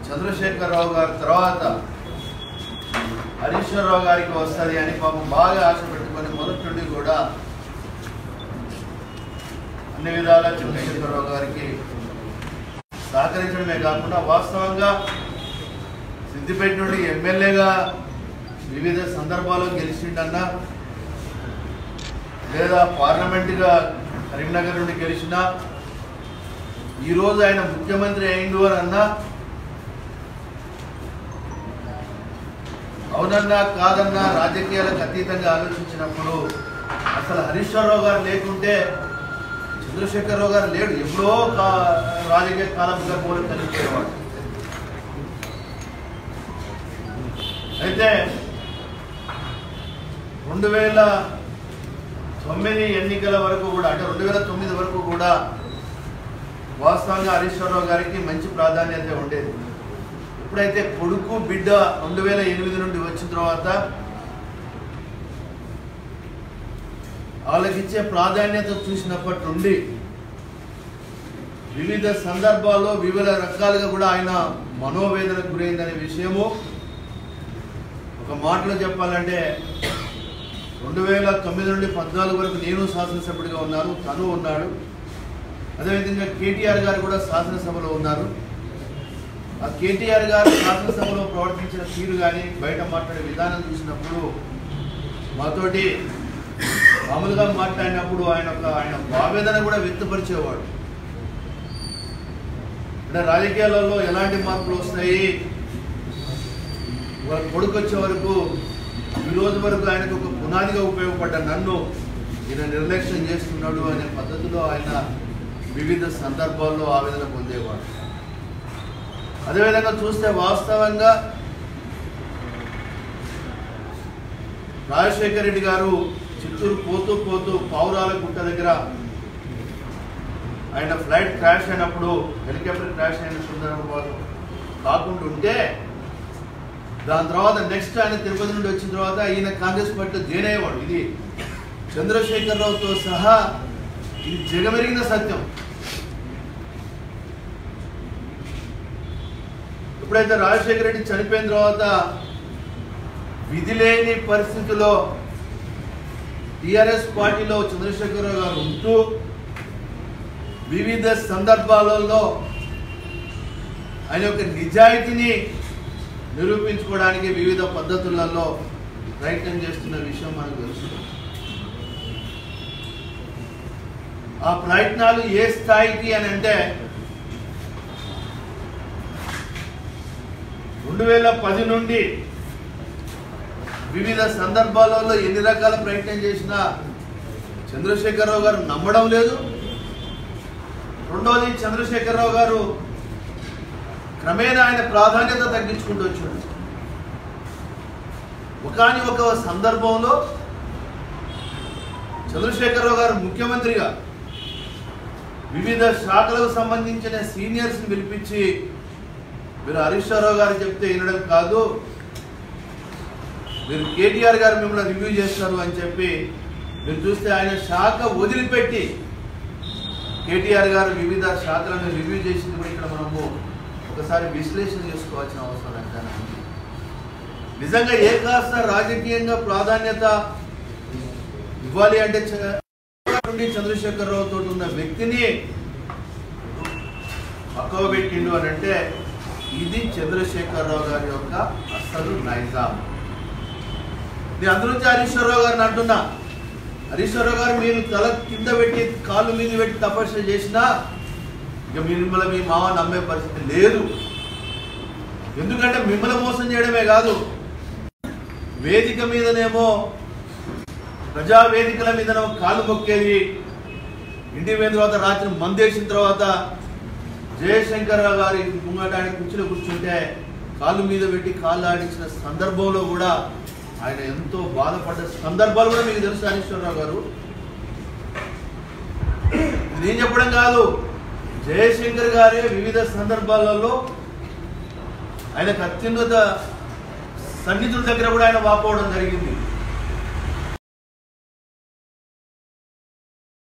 చంద్రశేఖరరావు గారి తర్వాత హరీశ్వరరావు గారికి వస్తుంది అని పాపం బాగా ఆశ పెట్టుకొని మొదటి నుండి కూడా అన్ని విధాల చంద్రశేఖరరావు గారికి సహకరించడమే కాకుండా వాస్తవంగా సిద్దిపేట నుండి ఎమ్మెల్యేగా వివిధ సందర్భాల్లో గెలిచిండన్నా లేదా పార్లమెంటుగా కరీంనగర్ నుండి గెలిచినా ఈరోజు ఆయన ముఖ్యమంత్రి అయిండు అని అన్నా అవునన్నా కాదన్నా రాజకీయాలకు అతీతంగా ఆలోచించినప్పుడు అసలు హరీశ్వరరావు గారు లేకుంటే చంద్రశేఖరరావు గారు లేడు ఎప్పుడో కా- రాజకీయ కాలంగా కూడా కలిగిపోయేవాడు అయితే రెండు వేల తొమ్మిది ఎన్నికల వరకు కూడా అంటే రెండు వేల తొమ్మిది వరకు కూడా వాస్తవంగా హరీశ్వరరావు గారికి మంచి ప్రాధాన్యత ఉండేది ఎప్పుడైతే కొడుకు బిడ్డ రెండు వేల ఎనిమిది నుండి వచ్చిన తర్వాత వాళ్ళకిచ్చే ప్రాధాన్యత చూసినప్పటి నుండి వివిధ సందర్భాల్లో వివిధ రకాలుగా కూడా ఆయన మనోవేదనకు గురైందనే విషయము ఒక మాటలో చెప్పాలంటే రెండు వేల తొమ్మిది నుండి పద్నాలుగు వరకు నేను శాసనసభ్యుడిగా ఉన్నాను తను ఉన్నాడు అదేవిధంగా కేటీఆర్ గారు కూడా శాసనసభలో ఉన్నారు ఆ కేటీఆర్ గారు శాసనసభలో ప్రవర్తించిన తీరు కానీ బయట మాట్లాడే విధానం చూసినప్పుడు మాతోటి మామూలుగా మాట్లాడినప్పుడు ఆయన ఒక ఆయన ఆవేదన కూడా వ్యక్తపరిచేవాడు అంటే రాజకీయాలలో ఎలాంటి మార్పులు వస్తాయి వాళ్ళ కొడుకు వచ్చే వరకు ఈ రోజు వరకు ఆయనకు ఒక పునాదిగా ఉపయోగపడ్డ నన్ను ఈయన నిర్లక్ష్యం చేస్తున్నాడు అనే పద్ధతిలో ఆయన వివిధ సందర్భాల్లో ఆవేదన పొందేవాడు అదేవిధంగా చూస్తే వాస్తవంగా రాజశేఖర రెడ్డి గారు చిత్తూరు పోతూ పోతూ పావురాల గుట్ట దగ్గర ఆయన ఫ్లైట్ క్రాష్ అయినప్పుడు హెలికాప్టర్ క్రాష్ అయిన సందర్భంలో కాకుండా ఉంటే దాని తర్వాత నెక్స్ట్ ఆయన తిరుపతి నుండి వచ్చిన తర్వాత ఈయన కాంగ్రెస్ పార్టీలో జాయిన్ అయ్యేవాడు ఇది చంద్రశేఖరరావుతో సహా ఇది జగమెరిగిన సత్యం ఎప్పుడైతే రాజశేఖర రెడ్డి చనిపోయిన తర్వాత విధి లేని పరిస్థితిలో టిఆర్ఎస్ పార్టీలో చంద్రశేఖరరావు గారు ఉంటూ వివిధ సందర్భాలలో ఆయన యొక్క నిజాయితీని నిరూపించుకోవడానికి వివిధ పద్ధతులలో ప్రయత్నం చేస్తున్న విషయం మనకు తెలుసు ఆ ప్రయత్నాలు ఏ స్థాయికి అని అంటే రెండు వేల పది నుండి వివిధ సందర్భాలలో ఎన్ని రకాల ప్రయత్నం చేసినా చంద్రశేఖరరావు గారు నమ్మడం లేదు రెండోది చంద్రశేఖరరావు గారు క్రమేణా ఆయన ప్రాధాన్యత తగ్గించుకుంటూ వచ్చాడు ఒకని ఒక సందర్భంలో చంద్రశేఖరరావు గారు ముఖ్యమంత్రిగా వివిధ శాఖలకు సంబంధించిన సీనియర్స్ని పిలిపించి మీరు హరీష్ రావు గారు చెప్తే వినడం కాదు మీరు కేటీఆర్ గారు మిమ్మల్ని రివ్యూ చేస్తారు అని చెప్పి మీరు చూస్తే ఆయన శాఖ వదిలిపెట్టి కేటీఆర్ గారు వివిధ శాఖలను రివ్యూ చేసింది కూడా ఇక్కడ మనము ఒకసారి విశ్లేషణ చేసుకోవాల్సిన అవసరం ఎంతైనా ఉంది నిజంగా ఏ కాస్త రాజకీయంగా ప్రాధాన్యత ఇవ్వాలి అంటే చ- నుండి చంద్రశేఖరరావు తోటి ఉన్న వ్యక్తిని పక్కవ పెట్టిండు అని అంటే ఇది చంద్రశేఖరరావు గారి యొక్క అసలు నైజాం నేను అందులోంచి హరీశ్వరరావు గారిని అంటున్నా హరీశ్వరరావు గారు మీరు తల కింద పెట్టి కాళ్ళు మీద పెట్టి తపస్సు చేసినా ఇక మిమ్మల్ని మీ మామ నమ్మే పరిస్థితి లేదు ఎందుకంటే మిమ్మల్ని మోసం చేయడమే కాదు వేదిక మీదనేమో ప్రజా వేదికల మీదనేమో కాలు మొక్కేది ఇంటికి పోయిన తర్వాత రాత్రి మందేసిన తర్వాత జయశంకర్ గారి ముంగట ఆయన కుర్చీలో కూర్చుంటే కాళ్ళు మీద పెట్టి కాళ్ళు ఆడించిన సందర్భంలో కూడా ఆయన ఎంతో బాధపడ్డ సందర్భాలు కూడా మీకు తెలుసు హరీశ్వరరావు గారు ఇది నేను చెప్పడం కాదు జయశంకర్ గారే వివిధ సందర్భాలలో ఆయనకు అత్యున్నత సన్నిధుల దగ్గర కూడా ఆయన వాపోవడం జరిగింది